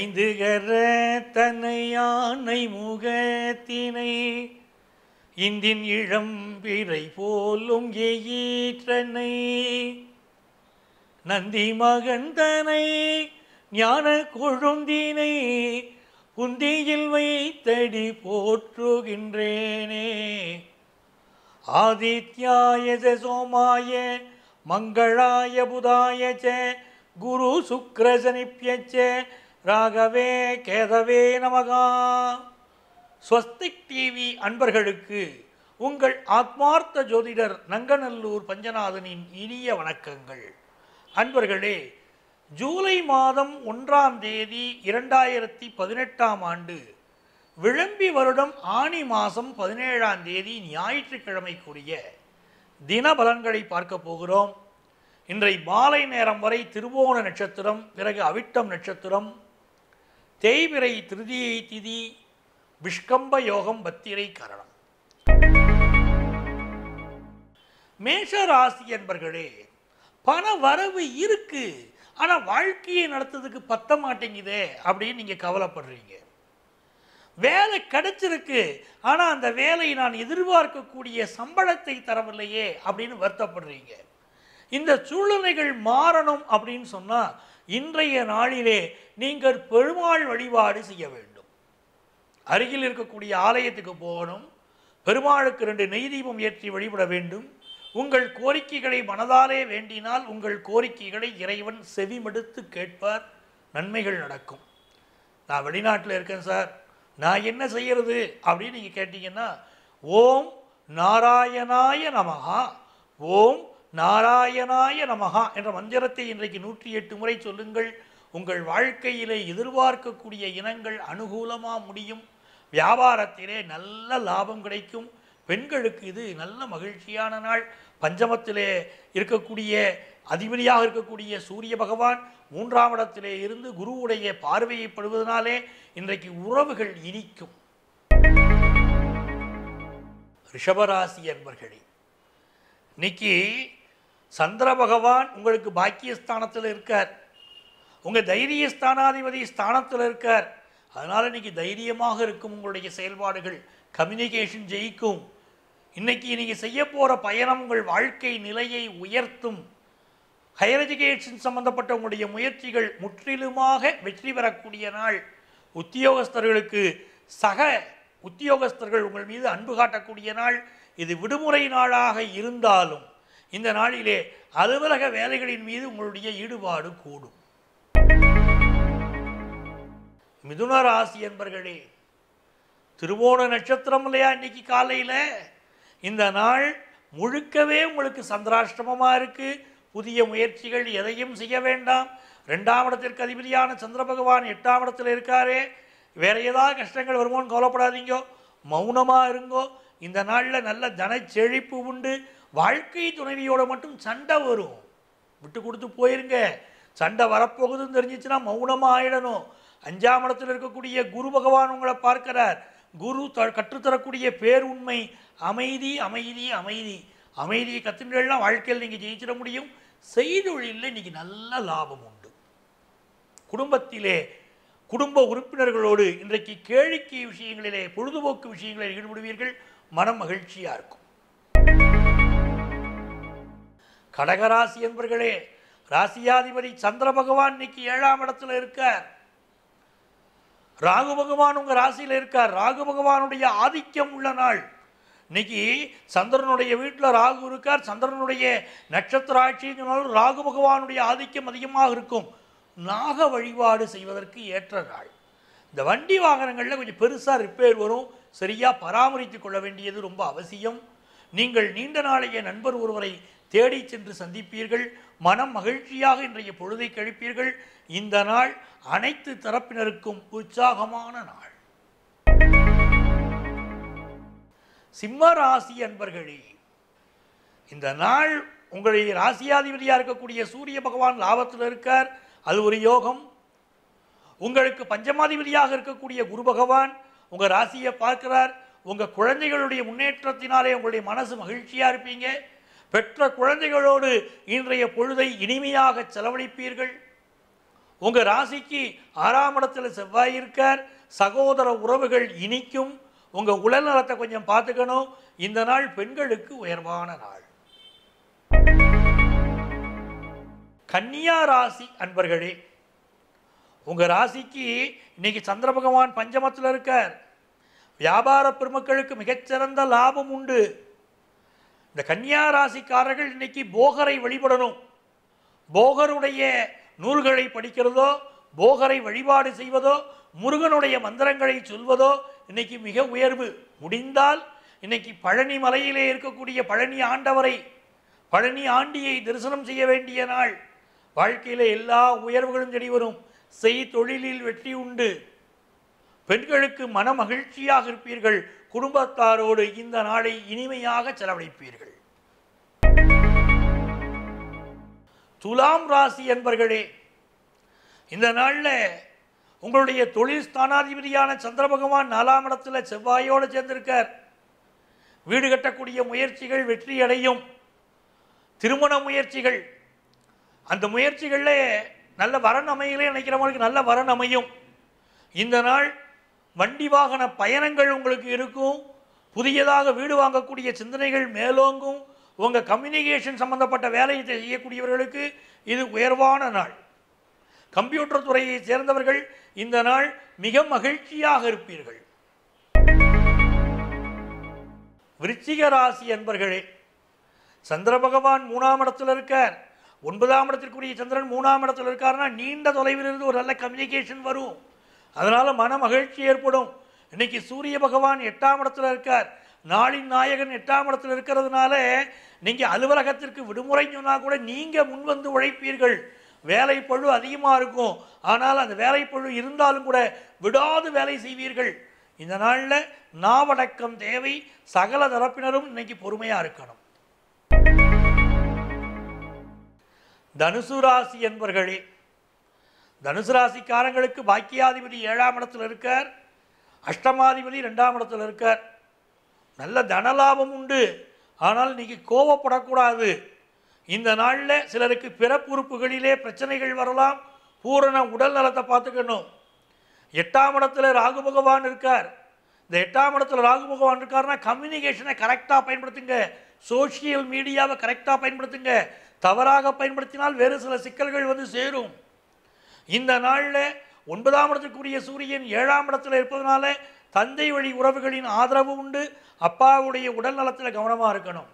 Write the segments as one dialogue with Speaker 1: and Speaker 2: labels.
Speaker 1: ஐந்து கர தன்னை யானை முகத்தினை இந்தின் இளம்பிறை போலும் எயிற்றனை நந்தி மகந்தனை ஞான கொழுந்தினை புந்தியில் வைத்தடி போற்றுகின்றேனே ஆதித்யாய ச சோமாய மங்களாய புதாய ச குரு சுக்ரசனிப்பியச்ச ராகவே கேதவே நமகா ஸ்வஸ்திக் டிவி அன்பர்களுக்கு உங்கள் ஆத்மார்த்த ஜோதிடர் நங்கநல்லூர் பஞ்சநாதனின் இனிய வணக்கங்கள் அன்பர்களே ஜூலை மாதம் ஒன்றாம் தேதி இரண்டாயிரத்தி பதினெட்டாம் ஆண்டு விளம்பி வருடம் ஆனி மாதம் பதினேழாம் தேதி ஞாயிற்றுக்கிழமைக்குரிய தின பலன்களை பார்க்க போகிறோம் இன்றை மாலை நேரம் வரை திருவோண நட்சத்திரம் பிறகு அவிட்டம் நட்சத்திரம் தேய்பிரை திருதியை திதி விஷ்கம்ப யோகம் பத்திரை கரணம் மேஷ ராசி என்பர்களே பண வரவு இருக்கு ஆனா வாழ்க்கையை நடத்துறதுக்கு பத்த மாட்டேங்குதே அப்படின்னு நீங்க கவலைப்படுறீங்க வேலை கிடைச்சிருக்கு ஆனா அந்த வேலை நான் எதிர்பார்க்கக்கூடிய சம்பளத்தை தரவில்லையே அப்படின்னு வருத்தப்படுறீங்க இந்த சூழ்நிலைகள் மாறணும் அப்படின்னு சொன்னா இன்றைய நாளிலே நீங்கள் பெருமாள் வழிபாடு செய்ய வேண்டும் அருகில் இருக்கக்கூடிய ஆலயத்துக்கு போகணும் பெருமாளுக்கு ரெண்டு நெய் தீபம் ஏற்றி வழிபட வேண்டும் உங்கள் கோரிக்கைகளை மனதாலே வேண்டினால் உங்கள் கோரிக்கைகளை இறைவன் செவிமடுத்து கேட்பார் நன்மைகள் நடக்கும் நான் வெளிநாட்டில் இருக்கேன் சார் நான் என்ன செய்யறது அப்படின்னு நீங்கள் கேட்டீங்கன்னா ஓம் நாராயணாய நமகா ஓம் நாராயணாய நமகா என்ற மந்திரத்தை இன்றைக்கு நூற்றி எட்டு முறை சொல்லுங்கள் உங்கள் வாழ்க்கையிலே எதிர்பார்க்கக்கூடிய இனங்கள் அனுகூலமாக முடியும் வியாபாரத்திலே நல்ல லாபம் கிடைக்கும் பெண்களுக்கு இது நல்ல மகிழ்ச்சியான நாள் பஞ்சமத்திலே இருக்கக்கூடிய அதிபதியாக இருக்கக்கூடிய சூரிய பகவான் மூன்றாம் இடத்திலே இருந்து குருவுடைய பார்வையை படுவதனாலே இன்றைக்கு உறவுகள் இனிக்கும் ரிஷபராசி அன்பர்களே இன்னைக்கு சந்திர பகவான் உங்களுக்கு பாக்கியஸ்தானத்தில் இருக்கார் உங்கள் தைரிய ஸ்தானாதிபதி ஸ்தானத்தில் இருக்கார் அதனால் இன்னைக்கு தைரியமாக இருக்கும் உங்களுடைய செயல்பாடுகள் கம்யூனிகேஷன் ஜெயிக்கும் இன்னைக்கு நீங்கள் செய்ய போகிற பயணம் உங்கள் வாழ்க்கை நிலையை உயர்த்தும் ஹையர் எஜுகேஷன் சம்பந்தப்பட்ட உங்களுடைய முயற்சிகள் முற்றிலுமாக வெற்றி பெறக்கூடிய நாள் உத்தியோகஸ்தர்களுக்கு சக உத்தியோகஸ்தர்கள் உங்கள் மீது அன்பு காட்டக்கூடிய நாள் இது விடுமுறை நாளாக இருந்தாலும் இந்த நாளிலே அலுவலக வேலைகளின் மீது உங்களுடைய ஈடுபாடு கூடும் மிதுன ராசி என்பர்களே திருவோண நட்சத்திரம் இல்லையா இன்னைக்கு காலையில் இந்த நாள் முழுக்கவே உங்களுக்கு சந்திராஷ்டமமாக இருக்கு புதிய முயற்சிகள் எதையும் செய்ய வேண்டாம் ரெண்டாம் இடத்திற்கு அதிபதியான சந்திர பகவான் எட்டாம் இடத்துல இருக்காரே வேற ஏதாவது கஷ்டங்கள் வருமோன்னு கவலைப்படாதீங்கோ மௌனமாக இருங்கோ இந்த நாளில் நல்ல தன செழிப்பு உண்டு வாழ்க்கை துணைவியோட மட்டும் சண்டை வரும் விட்டு கொடுத்து போயிருங்க சண்டை வரப்போகுதுன்னு தெரிஞ்சிச்சுன்னா மௌனமாக ஆயிடணும் அஞ்சாம் இடத்துல இருக்கக்கூடிய குரு பகவான் உங்களை பார்க்கிறார் குரு த கற்றுத்தரக்கூடிய பேருண்மை அமைதி அமைதி அமைதி அமைதியை கத்துனா வாழ்க்கையில் நீங்கள் ஜெயிச்சிட முடியும் செய்தொழிலில் இன்னைக்கு நல்ல லாபம் உண்டு குடும்பத்திலே குடும்ப உறுப்பினர்களோடு இன்றைக்கு கேளிக்கை விஷயங்களிலே பொழுதுபோக்கு விஷயங்களில் ஈடுபடுவீர்கள் மனம் மகிழ்ச்சியாக இருக்கும் கடகராசி என்பர்களே ராசியாதிபதி சந்திர பகவான் இன்னைக்கு ஏழாம் இடத்துல இருக்கார் ராகு பகவான் உங்க ராசியில் இருக்கார் ராகு பகவானுடைய ஆதிக்கம் உள்ள நாள் இன்னைக்கு சந்திரனுடைய வீட்டில் ராகு இருக்கார் சந்திரனுடைய நட்சத்திர ஆட்சியினாலும் ராகு பகவானுடைய ஆதிக்கம் அதிகமாக இருக்கும் நாக வழிபாடு செய்வதற்கு ஏற்ற நாள் இந்த வண்டி வாகனங்களில் கொஞ்சம் பெருசாக ரிப்பேர் வரும் சரியாக பராமரித்து கொள்ள வேண்டியது ரொம்ப அவசியம் நீங்கள் நீண்ட நாளைய நண்பர் ஒருவரை தேடி சென்று சந்திப்பீர்கள் மனம் மகிழ்ச்சியாக இன்றைய பொழுதை கழிப்பீர்கள் இந்த நாள் அனைத்து தரப்பினருக்கும் உற்சாகமான நாள் சிம்ம ராசி அன்பர்களே இந்த நாள் உங்களுடைய ராசியாதிபதியாக இருக்கக்கூடிய சூரிய பகவான் லாபத்தில் இருக்கார் அது ஒரு யோகம் உங்களுக்கு பஞ்சமாதிபதியாக இருக்கக்கூடிய குரு பகவான் உங்கள் ராசியை பார்க்கிறார் உங்கள் குழந்தைகளுடைய முன்னேற்றத்தினாலே உங்களுடைய மனசு மகிழ்ச்சியாக இருப்பீங்க பெற்ற குழந்தைகளோடு இன்றைய பொழுதை இனிமையாக செலவழிப்பீர்கள் உங்க ராசிக்கு ஆறாம் இடத்துல செவ்வாய் இருக்கார் சகோதர உறவுகள் இனிக்கும் உங்க உடல் நலத்தை கொஞ்சம் பார்த்துக்கணும் இந்த நாள் பெண்களுக்கு உயர்வான நாள் கன்னியா ராசி அன்பர்களே உங்க ராசிக்கு இன்னைக்கு சந்திர பகவான் பஞ்சமத்தில் இருக்கார் வியாபார பெருமக்களுக்கு மிகச்சிறந்த லாபம் உண்டு இந்த கன்னியா ராசிக்காரர்கள் இன்னைக்கு போகரை வழிபடணும் போகருடைய நூல்களை படிக்கிறதோ போகரை வழிபாடு செய்வதோ முருகனுடைய மந்திரங்களை சொல்வதோ இன்னைக்கு மிக உயர்வு முடிந்தால் இன்னைக்கு பழனி மலையிலே இருக்கக்கூடிய பழனி ஆண்டவரை பழனி ஆண்டியை தரிசனம் செய்ய வேண்டிய நாள் வாழ்க்கையில எல்லா உயர்வுகளும் தேடி வரும் செய் தொழிலில் வெற்றி உண்டு பெண்களுக்கு மன மகிழ்ச்சியாக இருப்பீர்கள் குடும்பத்தாரோடு இந்த நாளை இனிமையாக செலவழிப்பீர்கள் துலாம் ராசி என்பர்களே இந்த நாளில் உங்களுடைய தொழில் ஸ்தானாதிபதியான சந்திர பகவான் நாலாம் இடத்துல செவ்வாயோடு சேர்ந்திருக்கார் வீடு கட்டக்கூடிய முயற்சிகள் வெற்றி அடையும் திருமண முயற்சிகள் அந்த முயற்சிகளில் நல்ல வரன் அமையலே நினைக்கிறவங்களுக்கு நல்ல வரன் அமையும் இந்த நாள் வண்டி வாகன பயணங்கள் உங்களுக்கு இருக்கும் புதியதாக வீடு வாங்கக்கூடிய சிந்தனைகள் மேலோங்கும் உங்கள் கம்யூனிகேஷன் சம்பந்தப்பட்ட வேலையை செய்யக்கூடியவர்களுக்கு இது உயர்வான நாள் கம்ப்யூட்டர் துறையை சேர்ந்தவர்கள் இந்த நாள் மிக மகிழ்ச்சியாக இருப்பீர்கள் விருச்சிக ராசி என்பர்களே சந்திர பகவான் மூணாம் இடத்துல இருக்கார் ஒன்பதாம் இடத்திற்குரிய சந்திரன் மூணாம் இடத்துல இருக்காருன்னா நீண்ட தொலைவில் இருந்து ஒரு நல்ல கம்யூனிகேஷன் வரும் அதனால மன மகிழ்ச்சி ஏற்படும் இன்னைக்கு சூரிய பகவான் எட்டாம் இடத்துல இருக்கார் நாளின் நாயகன் எட்டாம் இடத்துல இருக்கிறதுனால நீங்க அலுவலகத்திற்கு விடுமுறை சொன்னா கூட நீங்க முன்வந்து உழைப்பீர்கள் வேலை பழு அதிகமாக இருக்கும் ஆனால் அந்த வேலை பழு இருந்தாலும் கூட விடாது வேலை செய்வீர்கள் இந்த நாளில் நாவடக்கம் தேவை சகல தரப்பினரும் இன்னைக்கு பொறுமையாக இருக்கணும் தனுசு ராசி என்பர்களே தனுசு ராசிக்காரங்களுக்கு பாக்கியாதிபதி ஏழாம் இடத்துல இருக்கார் அஷ்டமாதிபதி ரெண்டாம் இடத்துல இருக்கார் நல்ல தனலாபம் உண்டு ஆனால் இன்னைக்கு கோவப்படக்கூடாது இந்த நாளில் சிலருக்கு பிறப்புறுப்புகளிலே பிரச்சனைகள் வரலாம் பூரண உடல் நலத்தை பார்த்துக்கணும் எட்டாம் இடத்துல ராகு பகவான் இருக்கார் இந்த எட்டாம் இடத்துல ராகு பகவான் இருக்காருன்னா கம்யூனிகேஷனை கரெக்டாக பயன்படுத்துங்க சோஷியல் மீடியாவை கரெக்டாக பயன்படுத்துங்க தவறாக பயன்படுத்தினால் வேறு சில சிக்கல்கள் வந்து சேரும் இந்த நாளில் ஒன்பதாம் இடத்துக்குரிய சூரியன் ஏழாம் இடத்துல இருப்பதனால தந்தை வழி உறவுகளின் ஆதரவு உண்டு அப்பாவுடைய உடல் நலத்தில் கவனமாக இருக்கணும்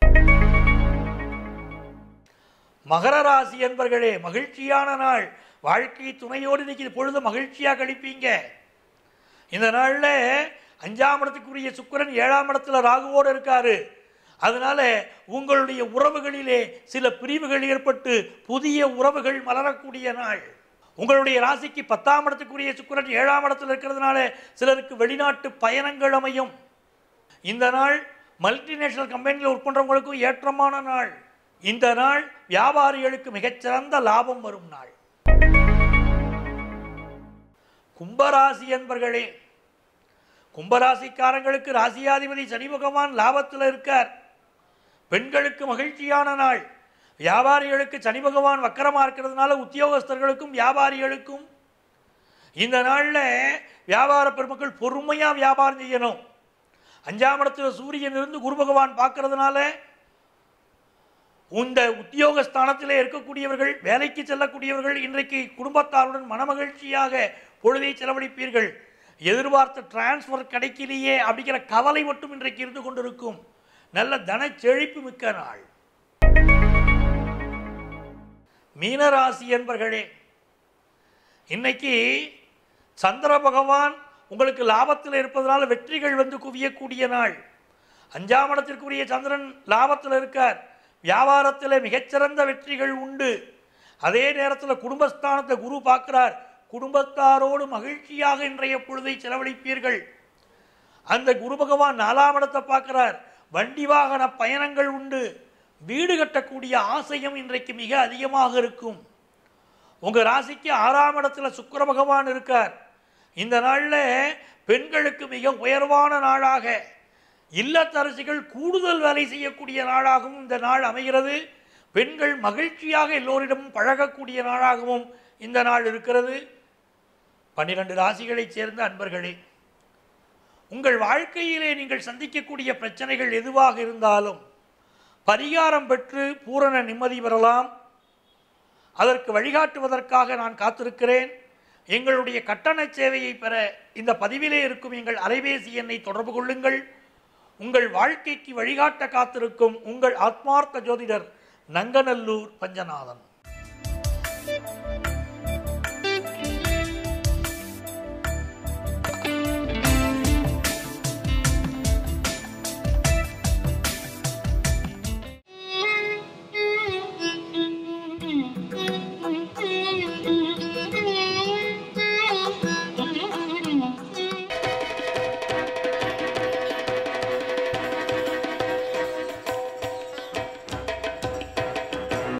Speaker 1: மகர ராசி என்பர்களே மகிழ்ச்சியான நாள் வாழ்க்கை துணையோடு இன்னைக்கு பொழுது மகிழ்ச்சியாக கழிப்பீங்க இந்த நாளில் அஞ்சாம் இடத்துக்குரிய சுக்கிரன் ஏழாம் இடத்துல ராகுவோடு இருக்காரு அதனால உங்களுடைய உறவுகளிலே சில பிரிவுகள் ஏற்பட்டு புதிய உறவுகள் மலரக்கூடிய நாள் உங்களுடைய ராசிக்கு பத்தாம் இடத்துக்குரிய சுக்கிரன் ஏழாம் இடத்துல இருக்கிறதுனால சிலருக்கு வெளிநாட்டு பயணங்கள் அமையும் இந்த நாள் மல்டிநேஷனல் கம்பெனியில் ஒர்க் பண்ணுறவங்களுக்கும் ஏற்றமான நாள் இந்த நாள் வியாபாரிகளுக்கு மிகச்சிறந்த லாபம் வரும் நாள் கும்பராசி என்பர்களே கும்பராசிக்காரங்களுக்கு ராசியாதிபதி சனி பகவான் லாபத்தில் இருக்கார் பெண்களுக்கு மகிழ்ச்சியான நாள் வியாபாரிகளுக்கு சனி பகவான் வக்கரமாக இருக்கிறதுனால உத்தியோகஸ்தர்களுக்கும் வியாபாரிகளுக்கும் இந்த நாளில் வியாபார பெருமக்கள் பொறுமையாக வியாபாரம் செய்யணும் அஞ்சாம் இடத்துல சூரியன் இருந்து குரு பகவான் பார்க்கறதுனால இந்த உத்தியோகஸ்தானத்திலே இருக்கக்கூடியவர்கள் வேலைக்கு செல்லக்கூடியவர்கள் இன்றைக்கு குடும்பத்தாருடன் மனமகிழ்ச்சியாக பொழுதை செலவழிப்பீர்கள் எதிர்பார்த்த டிரான்ஸ்ஃபர் கிடைக்கலையே அப்படிங்கிற கவலை மட்டும் இன்றைக்கு இருந்து கொண்டிருக்கும் நல்ல தன செழிப்பு மிக்க நாள் மீனராசி என்பர்களே இன்னைக்கு சந்திர பகவான் உங்களுக்கு லாபத்தில் இருப்பதனால வெற்றிகள் வந்து குவியக்கூடிய நாள் அஞ்சாம் இடத்திற்குரிய சந்திரன் லாபத்தில் இருக்கார் வியாபாரத்தில் மிகச்சிறந்த வெற்றிகள் உண்டு அதே நேரத்தில் குடும்பஸ்தானத்தை குரு பார்க்கிறார் குடும்பத்தாரோடு மகிழ்ச்சியாக இன்றைய பொழுதை செலவழிப்பீர்கள் அந்த குரு பகவான் நாலாம் இடத்தை பார்க்கிறார் வண்டி வாகன பயணங்கள் உண்டு வீடு கட்டக்கூடிய ஆசையும் இன்றைக்கு மிக அதிகமாக இருக்கும் உங்க ராசிக்கு ஆறாம் இடத்துல சுக்கிர பகவான் இருக்கார் இந்த நாளில் பெண்களுக்கு மிக உயர்வான நாளாக இல்லத்தரசிகள் கூடுதல் வேலை செய்யக்கூடிய நாளாகவும் இந்த நாள் அமைகிறது பெண்கள் மகிழ்ச்சியாக எல்லோரிடமும் பழகக்கூடிய நாளாகவும் இந்த நாள் இருக்கிறது பன்னிரண்டு ராசிகளைச் சேர்ந்த அன்பர்களே உங்கள் வாழ்க்கையிலே நீங்கள் சந்திக்கக்கூடிய பிரச்சனைகள் எதுவாக இருந்தாலும் பரிகாரம் பெற்று பூரண நிம்மதி பெறலாம் அதற்கு வழிகாட்டுவதற்காக நான் காத்திருக்கிறேன் எங்களுடைய கட்டண சேவையை பெற இந்த பதிவிலே இருக்கும் எங்கள் அலைபேசி எண்ணை தொடர்பு கொள்ளுங்கள் உங்கள் வாழ்க்கைக்கு வழிகாட்ட காத்திருக்கும் உங்கள் ஆத்மார்த்த ஜோதிடர் நங்கநல்லூர் பஞ்சநாதன்